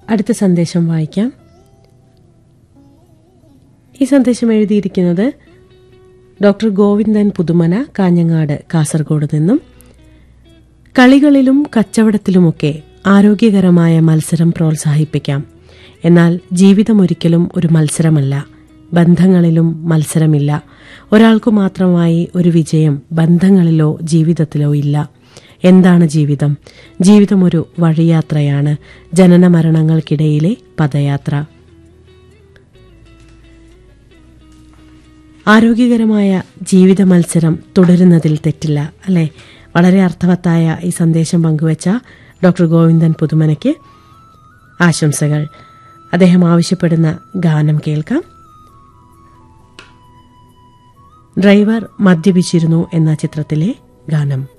അടുത്ത സന്ദേശം വായിക്കാം ഈ സന്ദേശം എഴുതിയിരിക്കുന്നത് ഡോക്ടർ ഗോവിന്ദൻ പുതുമന കാഞ്ഞങ്ങാട് കാസർഗോഡ് നിന്നും കളികളിലും കച്ചവടത്തിലുമൊക്കെ ആരോഗ്യകരമായ മത്സരം പ്രോത്സാഹിപ്പിക്കാം എന്നാൽ ജീവിതമൊരിക്കലും ഒരു മത്സരമല്ല ബന്ധങ്ങളിലും മത്സരമില്ല ഒരാൾക്കു മാത്രമായി ഒരു വിജയം ബന്ധങ്ങളിലോ ജീവിതത്തിലോ ഇല്ല എന്താണ് ജീവിതം ജീവിതം ഒരു വഴിയാത്രയാണ് ജനന മരണങ്ങൾക്കിടയിലെ പദയാത്ര ആരോഗ്യകരമായ ജീവിത മത്സരം തുടരുന്നതിൽ തെറ്റില്ല അല്ലെ വളരെ അർത്ഥവത്തായ ഈ സന്ദേശം പങ്കുവച്ച ഡോക്ടർ ഗോവിന്ദൻ പുതുമനയ്ക്ക് ആശംസകൾ അദ്ദേഹം ആവശ്യപ്പെടുന്ന ഗാനം കേൾക്കാം ഡ്രൈവർ മദ്യപിച്ചിരുന്നു എന്ന ചിത്രത്തിലെ ഗാനം